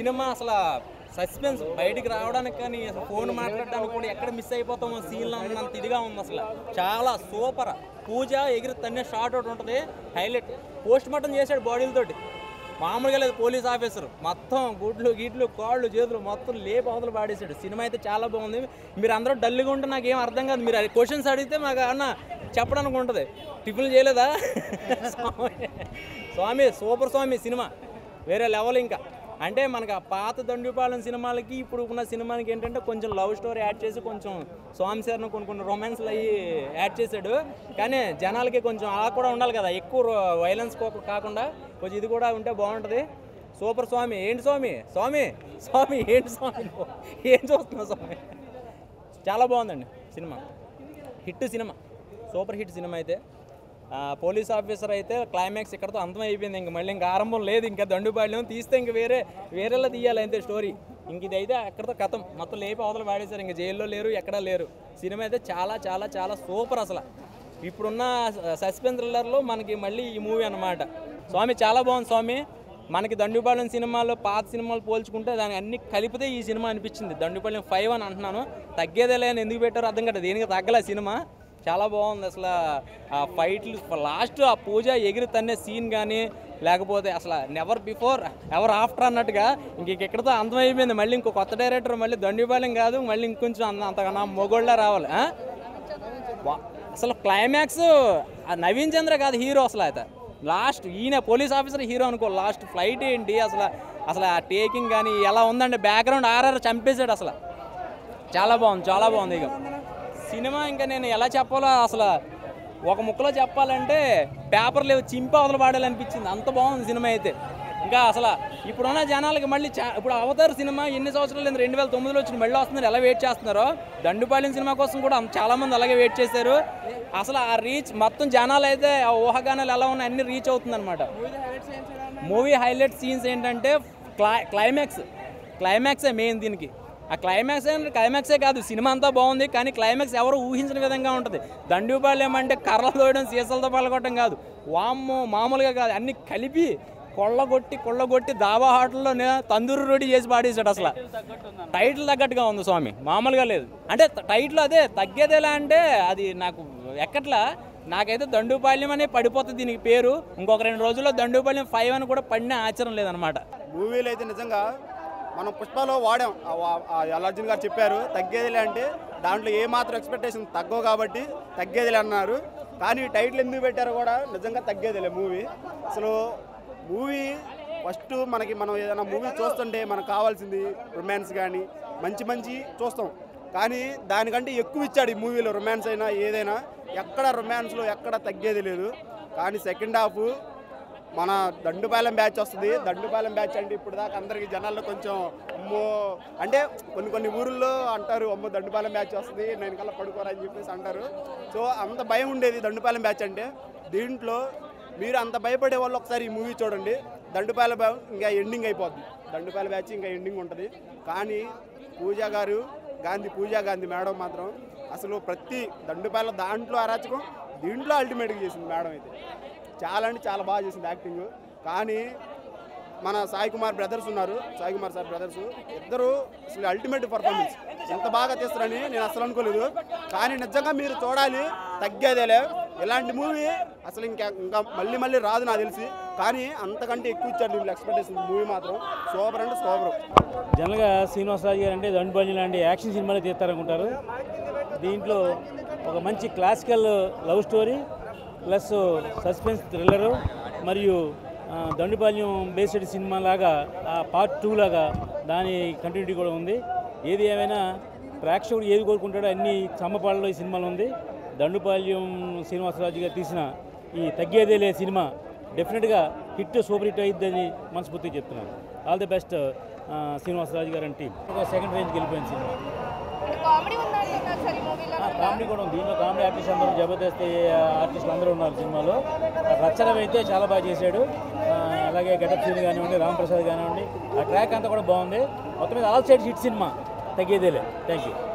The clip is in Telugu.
సినిమా అసలు సస్పెన్స్ బయటికి రావడానికి కానీ అసలు ఫోన్ మాట్లాడడానికి కూడా ఎక్కడ మిస్ అయిపోతామో సీన్లో అన్నంత ఇదిగా ఉంది అసలు చాలా సూపర్ పూజ ఎగిరి తన్నే షార్ట్ అవుట్ ఉంటుంది హైలైట్ పోస్ట్ మార్టం చేశాడు బాడీలతోటి మామూలుగా లేదు పోలీస్ ఆఫీసర్ మొత్తం గుడ్లు గిడ్లు కాళ్ళు చేతులు మొత్తం లేపు అవతలు పాడేశాడు సినిమా అయితే చాలా బాగుంది మీరు అందరూ డల్గా ఉంటే నాకు ఏం అర్థం కాదు మీరు క్వశ్చన్స్ అడిగితే మాకు అన్న చెప్పడానికి ఉంటుంది టిఫిన్ చేయలేదా స్వామి స్వామి సూపర్ స్వామి సినిమా వేరే లెవెల్ ఇంకా అంటే మనకు ఆ పాత దండుపాలెం సినిమాలకి ఇప్పుడు ఉన్న సినిమాకి ఏంటంటే కొంచెం లవ్ స్టోరీ యాడ్ చేసి కొంచెం స్వామి సార్ను కొన్ని కొన్ని రొమాన్స్లు అయ్యి యాడ్ చేశాడు కానీ జనాలకి కొంచెం అలా కూడా ఉండాలి కదా ఎక్కువ వైలెన్స్ కాకుండా కొంచెం ఇది కూడా ఉంటే బాగుంటుంది సూపర్ స్వామి ఏంటి స్వామి స్వామి స్వామి ఏంటి స్వామి నువ్వు? ఏం చూస్తున్నావు స్వామి చాలా బాగుందండి cinema hit cinema super hit cinema అయితే ఆ, పోలీస్ ఆఫీసర్ అయితే క్లైమాక్స్ ఇక్కడతో అంతం అయిపోయింది ఇంక మళ్ళీ ఇంకా ఆరంభం లేదు ఇంకా దండుపాళ్యం తీస్తే ఇంక వేరే వేరేలా తీయాలి అంతే స్టోరీ ఇంక ఇదైతే అక్కడతో కథం మొత్తం లేపి అవతల వాడేశారు ఇంక జైల్లో లేరు ఎక్కడా లేరు సినిమా అయితే చాలా చాలా చాలా సూపర్ అసలు ఇప్పుడున్న సస్పెన్స్ థ్రిల్లర్లో మనకి మళ్ళీ ఈ మూవీ అన్నమాట స్వామి చాలా బాగుంది స్వామి మనకి దండుపాలెం సినిమాలో పాత సినిమాలు పోల్చుకుంటే దాని అన్ని కలిపితే ఈ సినిమా అనిపించింది దండుపాలెం ఫైవ్ అని అంటున్నాను తగ్గేదేలే అని ఎందుకు పెట్టారో అర్థం కదా దేనికి తగ్గలే సినిమా చాలా బాగుంది అసలు ఆ ఫైట్లు లాస్ట్ ఆ పూజ ఎగిరి తన్నే సీన్ కానీ లేకపోతే అసలు నెవర్ బిఫోర్ ఎవర్ ఆఫ్టర్ అన్నట్టుగా ఇంక ఎక్కడితో అంతమైపోయింది మళ్ళీ ఇంకో కొత్త డైరెక్టర్ మళ్ళీ దండుపాలెం కాదు మళ్ళీ ఇంకొంచెం అంత అంతకన్నా మొగోళ్ళ రావాలి ఆ? వా- అసలు క్లైమాక్స్ ఆ నవీన్ చంద్ర కాదు హీరో అసలు అయితే లాస్ట్ ఈయన పోలీస్ ఆఫీసర్ హీరో అనుకో లాస్ట్ ఫ్లైట్ ఏంటి అసలు అసలు ఆ టేకింగ్ కానీ ఎలా ఉందంటే బ్యాక్గ్రౌండ్ ఆర్ఆర్ చంపేశాడు అసలు చాలా బాగుంది చాలా బాగుంది ఇక సినిమా ఇంకా నేను ఎలా చెప్పాలో అసలు ఒక ముక్కలో చెప్పాలంటే పేపర్ లేవు చింపి అవతల పాడాలనిపించింది అంత బాగుంది సినిమా అయితే ఇంకా అసలు ఇప్పుడున్న జనాలకి మళ్ళీ చా- ఇప్పుడు అవతార్ సినిమా ఎన్ని సంవత్సరాలు లేదు రెండు వేల తొమ్మిదిలో వచ్చిన మళ్ళీ వస్తున్నారు ఎలా వెయిట్ చేస్తున్నారో దండుపాలెం సినిమా కోసం కూడా అంత- చాలా మంది అలాగే వెయిట్ చేశారు అసలు ఆ రీచ్ మొత్తం జనాలు అయితే ఆ ఊహాగానాలు ఎలా ఉన్నాయి అన్ని రీచ్ అవుతుంది అనమాట మూవీ హైలైట్ సీన్స్ ఏంటంటే క్లై క్లైమాక్స్ క్లైమాక్సే మెయిన్ దీనికి ఆ క్లైమాక్స్ అంటే క్లైమాక్సే కాదు సినిమా అంతా బాగుంది కానీ క్లైమాక్స్ ఎవరు ఊహించిన విధంగా ఉంటుంది దండుపాలెం అంటే కర్రలు తోయడం సీసాలతో పలకొట్టడం కాదు వామ్మో మామూలుగా కాదు అన్ని కలిపి కొల్లగొట్టి కొల్లగొట్టి దాబా హోటల్లో తందూరు రోటీ చేసి పాడేశాడు అసలు టైటిల్ తగ్గట్టుగా ఉంది స్వామి మామూలుగా లేదు అంటే టైటిల్ అదే తగ్గేదేలా అంటే అది నాకు ఎక్కట్లా నాకైతే దండుపాలెం అనే పడిపోతుంది దీనికి పేరు ఇంకొక రెండు రోజుల్లో దండుపాలెం ఫైవ్ అని కూడా పడిన ఆచరణ లేదనమాట మూవీలు అయితే నిజంగా మనం పుష్పలో వాడాం ఆ వా- ఆ అల్లార్జున్ గారు చెప్పారు తగ్గేదిలే అంటే దాంట్లో ఏ మాత్రం ఎక్స్పెక్టేషన్ తగ్గవు కాబట్టి తగ్గేదిలే అన్నారు కానీ టైటిల్ ఎందుకు పెట్టారో కూడా నిజంగా తగ్గేదిలే మూవీ అసలు మూవీ ఫస్ట్ మనకి మనం ఏదైనా మూవీ చూస్తుంటే మనకు కావాల్సింది రొమాన్స్ కానీ మంచి మంచి చూస్తాం కానీ దానికంటే ఎక్కువ ఇచ్చాడు ఈ మూవీలో రొమాన్స్ అయినా ఏదైనా ఎక్కడ రొమాన్స్లో ఎక్కడ తగ్గేది లేదు కానీ సెకండ్ హాఫ్ మన దండుపాలెం బ్యాచ్ వస్తుంది దండుపాలెం బ్యాచ్ అంటే ఇప్పుడు దాకా అందరికి జనాల్లో కొంచెం అమ్మో అంటే కొన్ని కొన్ని ఊర్లో అంటారు అమ్మో దండుపాలెం బ్యాచ్ వస్తుంది నేను కల్లా పడుకోరా అని చెప్పేసి అంటారు సో అంత భయం ఉండేది దండుపాలెం బ్యాచ్ అంటే దీంట్లో మీరు అంత భయపడే వాళ్ళు ఒకసారి ఈ మూవీ చూడండి దండుపాలెం బ్యా- ఇంకా ఎండింగ్ అయిపోద్ది దండుపాలెం బ్యాచ్ ఇంకా ఎండింగ్ ఉంటుంది కానీ పూజా గారు గాంధీ పూజా గాంధీ మేడం మాత్రం అసలు ప్రతి దండుపాలెం దాంట్లో అరాచకం దీంట్లో అల్టిమేట్గా చేసింది మేడం అయితే చాలా అంటే చాలా బాగా చేసింది యాక్టింగ్ కానీ మన సాయి కుమార్ బ్రదర్స్ ఉన్నారు సాయి కుమార్ సార్ బ్రదర్స్ ఇద్దరు అసలు అల్టిమేట్ పర్ఫార్మెన్స్ ఎంత బాగా తీస్తారని నేను అసలు అనుకోలేదు కానీ నిజంగా మీరు చూడాలి తగ్గేదేలే ఇలాంటి మూవీ అసలు ఇంకా ఇంకా మళ్ళీ మళ్ళీ రాదు నాకు తెలిసి కానీ అంతకంటే ఎక్కువ ఇచ్చారు వీళ్ళు ఎక్స్పెక్టేషన్ మూవీ మాత్రం సూపర్ అంటే సూపర్ జనరల్గా శ్రీనివాసరాజు గారు అంటే దండుబండి లాంటి యాక్షన్ సినిమాలు తీస్తారనుకుంటారు దీంట్లో ఒక మంచి classical love story plus suspense thriller మరియు ఆ, దండుపాల్యం బేస్డ్ సినిమా లాగా ఆ పార్ట్ టూ లాగా దాని కంటిన్యూటీ కూడా ఉంది ఏది ఏమైనా ప్రేక్షకుడు ఏది కోరుకుంటాడో అన్ని సమపాళ్ళలో ఈ సినిమాలో ఉంది దండుపాల్యం శ్రీనివాసరాజు గారు తీసిన ఈ తగ్గేదేలే సినిమా డెఫినెట్గా హిట్ సూపర్ హిట్ అయిద్దని మనస్ఫూర్తిగా చెప్తున్నాను ఆల్ ది బెస్ట్ శ్రీనివాసరాజు గారు టీం సెకండ్ రేంజ్కి వెళ్ళిపోయింది సినిమా కామెడీ ఉందంటున్నారు సార్ ఈ మూవీలో ఆ, కామెడీ కూడా ఉంది దీంట్లో కామెడీ ఆర్టిస్ట్ అందరూ జబర్దస్త్ ఆర్టిస్టులు అందరూ ఉన్నారు సినిమాలో రచన అయితే చాలా బాగా చేశాడు ఆ, అలాగే గెటప్ సీన్ కానివ్వండి రామ్ ప్రసాద్ కానివ్వండి ఆ ట్రాక్ అంతా కూడా బాగుంది మొత్తం మీద ఆల్ సైడ్ హిట్ సినిమా తగ్గేదేలే థ్యాంక్ యూ